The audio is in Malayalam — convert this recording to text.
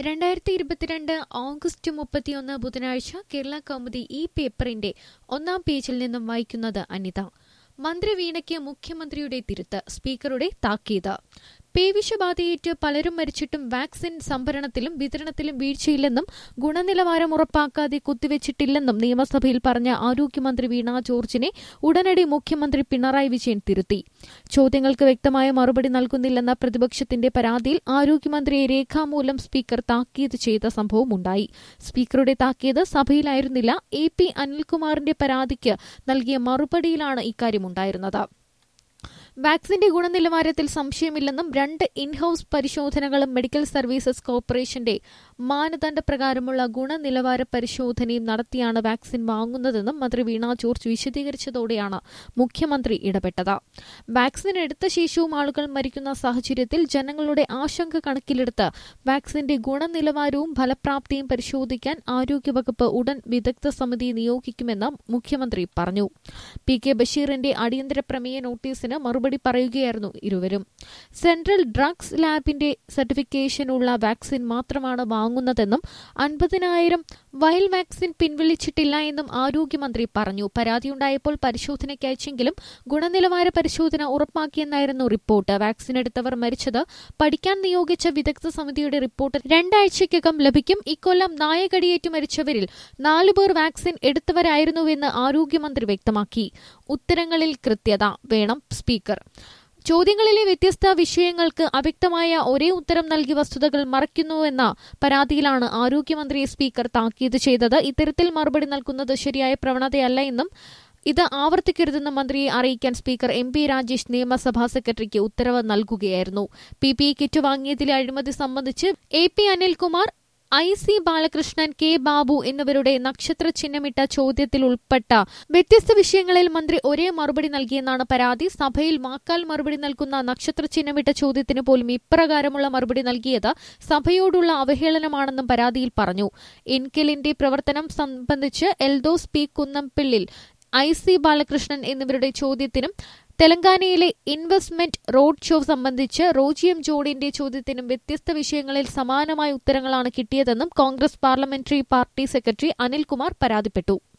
രണ്ടായിരത്തി ഇരുപത്തിരണ്ട് ഓഗസ്റ്റ് മുപ്പത്തിയൊന്ന് ബുധനാഴ്ച കേരള കൗമുദി ഈ പേപ്പറിന്റെ ഒന്നാം പേജിൽ നിന്നും വായിക്കുന്നത് അനിത മന്ത്രി വീണയ്ക്ക് മുഖ്യമന്ത്രിയുടെ തിരുത്ത് സ്പീക്കറുടെ താക്കീത് പേവിഷബാധയേറ്റ് പലരും മരിച്ചിട്ടും വാക്സിൻ സംഭരണത്തിലും വിതരണത്തിലും വീഴ്ചയില്ലെന്നും ഗുണനിലവാരം ഉറപ്പാക്കാതെ കുത്തിവച്ചിട്ടില്ലെന്നും നിയമസഭയിൽ പറഞ്ഞ ആരോഗ്യമന്ത്രി വീണ ജോർജിനെ ഉടനടി മുഖ്യമന്ത്രി പിണറായി വിജയൻ തിരുത്തി ചോദ്യങ്ങൾക്ക് വ്യക്തമായ മറുപടി നൽകുന്നില്ലെന്ന പ്രതിപക്ഷത്തിന്റെ പരാതിയിൽ ആരോഗ്യമന്ത്രിയെ രേഖാമൂലം സ്പീക്കർ താക്കീത് ചെയ്ത സംഭവമുണ്ടായി സ്പീക്കറുടെ താക്കീത് സഭയിലായിരുന്നില്ല എ പി അനിൽകുമാറിന്റെ പരാതിക്ക് നൽകിയ മറുപടിയിലാണ് ഇക്കാര്യമുണ്ടായിരുന്നത് വാക്സിന്റെ ഗുണനിലവാരത്തിൽ സംശയമില്ലെന്നും രണ്ട് ഇൻഹൌസ് പരിശോധനകളും മെഡിക്കൽ സർവീസസ് കോർപ്പറേഷന്റെ മാനദണ്ഡപ്രകാരമുള്ള ഗുണനിലവാര പരിശോധനയും നടത്തിയാണ് വാക്സിൻ വാങ്ങുന്നതെന്നും മന്ത്രി വീണ ജോർജ് വിശദീകരിച്ചതോടെയാണ് മുഖ്യമന്ത്രി ഇടപെട്ടത് വാക്സിൻ എടുത്ത ശേഷവും ആളുകൾ മരിക്കുന്ന സാഹചര്യത്തിൽ ജനങ്ങളുടെ ആശങ്ക കണക്കിലെടുത്ത് വാക്സിന്റെ ഗുണനിലവാരവും ഫലപ്രാപ്തിയും പരിശോധിക്കാൻ ആരോഗ്യവകുപ്പ് ഉടൻ വിദഗ്ധ സമിതി നിയോഗിക്കുമെന്ന് മുഖ്യമന്ത്രി പറഞ്ഞു പി കെ ബഷീറിന്റെ അടിയന്തര പ്രമേയ നോട്ടീസിന് മറുപടി പറയുകയായിരുന്നു ഇരുവരും സെൻട്രൽ ഡ്രഗ്സ് ലാബിന്റെ സർട്ടിഫിക്കേഷനുള്ള വാക്സിൻ മാത്രമാണ് വാങ്ങുന്നതെന്നും അൻപതിനായിരം വയൽ വാക്സിൻ പിൻവലിച്ചിട്ടില്ല എന്നും ആരോഗ്യമന്ത്രി പറഞ്ഞു പരാതിയുണ്ടായപ്പോൾ പരിശോധനയ്ക്ക് അയച്ചെങ്കിലും ഗുണനിലവാര പരിശോധന ഉറപ്പാക്കിയെന്നായിരുന്നു റിപ്പോർട്ട് വാക്സിൻ എടുത്തവർ മരിച്ചത് പഠിക്കാൻ നിയോഗിച്ച വിദഗ്ധ സമിതിയുടെ റിപ്പോർട്ട് രണ്ടാഴ്ചയ്ക്കകം ലഭിക്കും ഇക്കൊല്ലം നായകടിയേറ്റ് മരിച്ചവരിൽ നാലുപേർ വാക്സിൻ എടുത്തവരായിരുന്നുവെന്ന് ആരോഗ്യമന്ത്രി വ്യക്തമാക്കി ഉത്തരങ്ങളിൽ കൃത്യത വേണം സ്പീക്കർ ചോദ്യങ്ങളിലെ വ്യത്യസ്ത വിഷയങ്ങൾക്ക് അവ്യക്തമായ ഒരേ ഉത്തരം നൽകി വസ്തുതകൾ മറയ്ക്കുന്നുവെന്ന പരാതിയിലാണ് ആരോഗ്യമന്ത്രിയെ സ്പീക്കർ താക്കീത് ചെയ്തത് ഇത്തരത്തിൽ മറുപടി നൽകുന്നത് ശരിയായ പ്രവണതയല്ല എന്നും ഇത് ആവർത്തിക്കരുതെന്ന് മന്ത്രിയെ അറിയിക്കാൻ സ്പീക്കർ എം പി രാജേഷ് നിയമസഭാ സെക്രട്ടറിക്ക് ഉത്തരവ് നൽകുകയായിരുന്നു പി പി ഇ കിറ്റ് വാങ്ങിയതിലെ അഴിമതി സംബന്ധിച്ച് A P Anilkumar I C Balakrishnan K Babu എന്നിവരുടെ നക്ഷത്ര ചിഹ്നമിട്ട ചോദ്യത്തിൽ ഉൾപ്പെട്ട വ്യത്യസ്ത വിഷയങ്ങളിൽ മന്ത്രി ഒരേ മറുപടി നൽകിയെന്നാണ് പരാതി സഭയിൽ വാക്കാൽ മറുപടി നൽകുന്ന നക്ഷത്ര ചിഹ്നമിട്ട ചോദ്യത്തിന് പോലും ഇപ്രകാരമുള്ള മറുപടി നൽകിയത് സഭയോടുള്ള അവഹേളനമാണെന്നും പരാതിയിൽ പറഞ്ഞു എൻകെലിന്റെ പ്രവർത്തനം സംബന്ധിച്ച് Eldhose P Kunnampillil I C Balakrishnan എന്നിവരുടെ ചോദ്യത്തിനും തെലങ്കാനയിലെ ഇൻവെസ്റ്റ്മെന്റ് റോഡ് ഷോ സംബന്ധിച്ച് റോജിയം ജോഡിന്റെ ചോദ്യത്തിനും വ്യത്യസ്ത വിഷയങ്ങളിൽ സമാനമായ ഉത്തരങ്ങളാണ് കിട്ടിയതെന്നും Congress parliamentary party secretary Anilkumar പരാതിപ്പെട്ടു